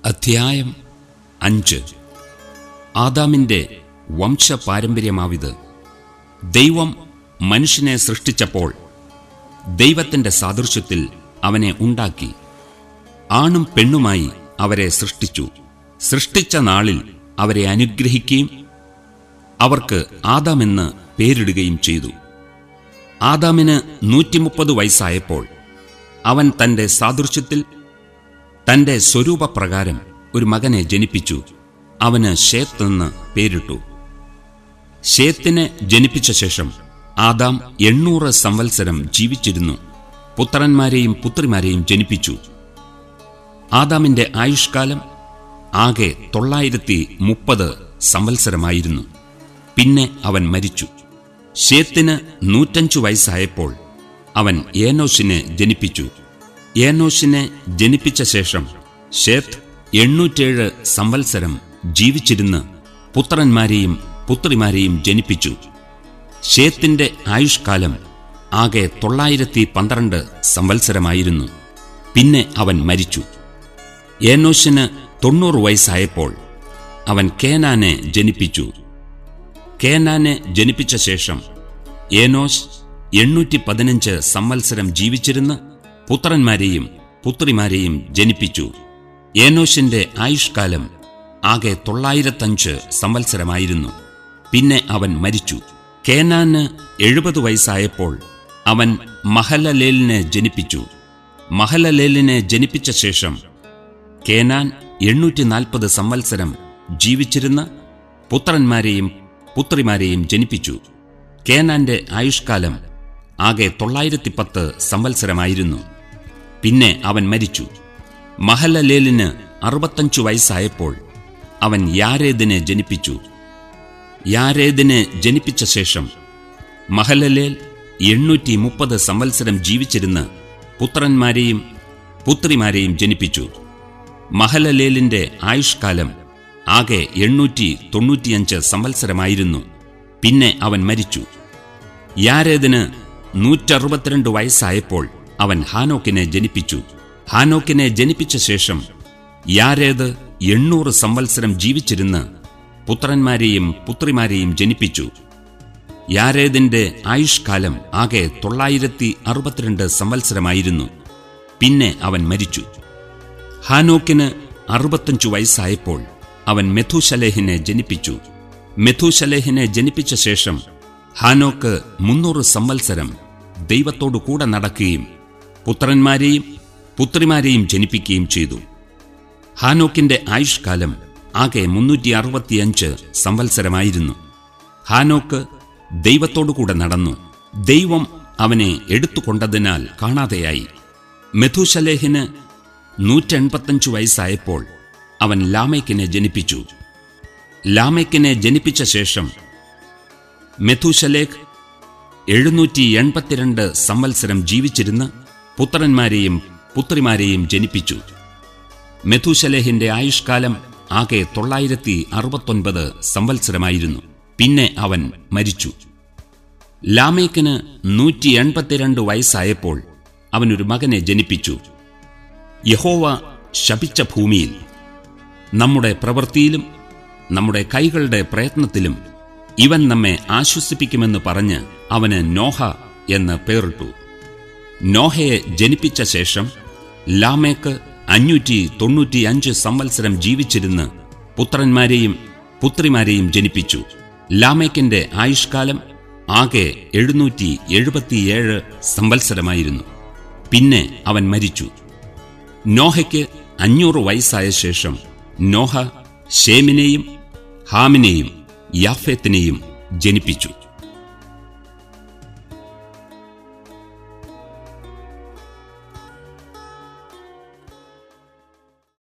അധ്യായം അഞ്ച് ആദാമിന്റെ വംശപാരമ്പര്യമാവിത് ദൈവം മനുഷ്യനെ സൃഷ്ടിച്ചപ്പോൾ ദൈവത്തിന്റെ സാദൃശ്യത്തിൽ അവനെ ഉണ്ടാക്കി ആണും പെണ്ണുമായി അവരെ സൃഷ്ടിച്ചു സൃഷ്ടിച്ച നാളിൽ അവരെ അനുഗ്രഹിക്കുകയും അവർക്ക് ആദാമെന്ന് പേരിടുകയും ചെയ്തു ആദാമിന് നൂറ്റിമുപ്പത് വയസ്സായപ്പോൾ അവൻ തന്റെ സാദൃശ്യത്തിൽ തന്റെ സ്വരൂപപ്രകാരം ഒരു മകനെ ജനിപ്പിച്ചു അവന് ഷേത്ത് എന്ന് പേരിട്ടു ഷേത്തിനെ ജനിപ്പിച്ച ശേഷം ആദാം എണ്ണൂറ് സംവത്സരം ജീവിച്ചിരുന്നു പുത്രന്മാരെയും പുത്രിമാരെയും ജനിപ്പിച്ചു ആദാമിന്റെ ആയുഷ്കാലം ആകെ തൊള്ളായിരത്തി മുപ്പത് സംവത്സരമായിരുന്നു പിന്നെ അവൻ മരിച്ചു ഷേത്തിന് നൂറ്റഞ്ചു വയസ്സായപ്പോൾ അവൻ ഏനോഷിനെ ജനിപ്പിച്ചു ഏനോഷിനെ ജനിപ്പിച്ച ശേഷം ഷേത്ത് എണ്ണൂറ്റേഴ് സംവത്സരം ജീവിച്ചിരുന്ന് പുത്രന്മാരെയും പുത്രിമാരെയും ജനിപ്പിച്ചു ഷേത്തിന്റെ ആയുഷ്കാലം ആകെ തൊള്ളായിരത്തി പന്ത്രണ്ട് സംവത്സരമായിരുന്നു പിന്നെ അവൻ മരിച്ചു ഏനോഷിന് തൊണ്ണൂറ് വയസ്സായപ്പോൾ അവൻ കേനാനെ ജനിപ്പിച്ചു കേനാനെ ജനിപ്പിച്ച ശേഷം ഏനോഷ് എണ്ണൂറ്റി പതിനഞ്ച് സംവത്സരം ജീവിച്ചിരുന്ന് പുത്രന്മാരെയും പുത്രിമാരെയും ജനിപ്പിച്ചു ഏനോഷിന്റെ ആയുഷ്കാലം ആകെ തൊള്ളായിരത്തഞ്ച് സംവത്സരമായിരുന്നു പിന്നെ അവൻ മരിച്ചു കേനാന് എഴുപത് വയസ്സായപ്പോൾ അവൻ മഹലലേലിനെ ജനിപ്പിച്ചു മഹലലേലിനെ ജനിപ്പിച്ച ശേഷം കേനാൻ എണ്ണൂറ്റി നാൽപ്പത് സംവത്സരം ജീവിച്ചിരുന്ന പുത്രന്മാരെയും പുത്രിമാരെയും ജനിപ്പിച്ചു കേനാന്റെ ആയുഷ്കാലം ആകെ തൊള്ളായിരത്തി പത്ത് സംവത്സരമായിരുന്നു പിന്നെ അവൻ മരിച്ചു മഹലലേലിന് അറുപത്തഞ്ചു വയസ്സായപ്പോൾ അവൻ യാരേദിനെ ജനിപ്പിച്ചു യാരേദിനെ ജനിപ്പിച്ച ശേഷം മഹലലേൽ എണ്ണൂറ്റി മുപ്പത് സംവത്സരം ജീവിച്ചിരുന്ന് പുത്രന്മാരെയും പുത്രിമാരെയും ജനിപ്പിച്ചു മഹലലേലിന്റെ ആയുഷ്കാലം ആകെ എണ്ണൂറ്റി തൊണ്ണൂറ്റിയഞ്ച് സംവത്സരമായിരുന്നു പിന്നെ അവൻ മരിച്ചു യാരേദിന് നൂറ്ററുപത്തിരണ്ട് വയസ്സായപ്പോൾ അവൻ ഹാനോക്കിനെ ജനിപ്പിച്ചു ഹാനോക്കിനെ ജനിപ്പിച്ച ശേഷം യാരേദ് എണ്ണൂറ് സംവത്സരം ജീവിച്ചിരുന്ന് പുത്രന്മാരെയും പുത്രിമാരെയും ജനിപ്പിച്ചു യാരേദിന്റെ ആയുഷ്കാലം ആകെ തൊള്ളായിരത്തി അറുപത്തിരണ്ട് സംവത്സരമായിരുന്നു പിന്നെ അവൻ മരിച്ചു ഹാനോക്കിന് അറുപത്തഞ്ചു വയസ്സായപ്പോൾ അവൻ മെഥുശലേഹിനെ ജനിപ്പിച്ചു മെഥുശലേഹിനെ ജനിപ്പിച്ച ശേഷം ഹാനോക്ക് മുന്നൂറ് സംവത്സരം ദൈവത്തോടു കൂടെ നടക്കുകയും പുത്രന്മാരെയും പുത്രിമാരെയും ജനിപ്പിക്കുകയും ചെയ്തു ഹാനോക്കിന്റെ ആയുഷ്കാലം ആകെ മുന്നൂറ്റി അറുപത്തിയഞ്ച് സംവത്സരമായിരുന്നു ഹാനോക്ക് ദൈവത്തോടു കൂടെ നടന്നു ദൈവം അവനെ എടുത്തുകൊണ്ടതിനാൽ കാണാതെയായി മെഥുശലേഹിന് നൂറ്റെൺപത്തഞ്ചു വയസ്സായപ്പോൾ അവൻ ലാമേക്കിനെ ജനിപ്പിച്ചു ലാമേക്കിനെ ജനിപ്പിച്ച ശേഷം മെഥുശലേഖ് എഴുന്നൂറ്റി എൺപത്തിരണ്ട് സംവത്സരം ജീവിച്ചിരുന്ന് പുത്രന്മാരെയും പുത്രിമാരെയും ജനിപ്പിച്ചു മെഥുശലേഹിന്റെ ആയുഷ്കാലം ആകെ തൊള്ളായിരത്തി അറുപത്തൊൻപത് സംവത്സരമായിരുന്നു പിന്നെ അവൻ മരിച്ചു ലാമേക്കിന് നൂറ്റി എൺപത്തിരണ്ട് വയസ്സായപ്പോൾ അവനൊരു മകനെ ജനിപ്പിച്ചു യഹോവ ശപിച്ച ഭൂമിയിൽ നമ്മുടെ പ്രവൃത്തിയിലും നമ്മുടെ കൈകളുടെ പ്രയത്നത്തിലും ഇവൻ നമ്മെ ആശ്വസിപ്പിക്കുമെന്ന് പറഞ്ഞ് അവന് നോഹ എന്ന് പേറിട്ടു നോഹയെ ജനിപ്പിച്ച ശേഷം ലാമേക്ക് അഞ്ഞൂറ്റി തൊണ്ണൂറ്റിയഞ്ച് സംവത്സരം ജീവിച്ചിരുന്ന് പുത്രന്മാരെയും പുത്രിമാരെയും ജനിപ്പിച്ചു ലാമേക്കിന്റെ ആയുഷ്കാലം ആകെ എഴുന്നൂറ്റി എഴുപത്തിയേഴ് സംവത്സരമായിരുന്നു പിന്നെ അവൻ മരിച്ചു നോഹയ്ക്ക് അഞ്ഞൂറ് വയസ്സായ ശേഷം നോഹ ഷേമിനെയും ഹാമിനെയും യാഫേത്തിനെയും ജനിപ്പിച്ചു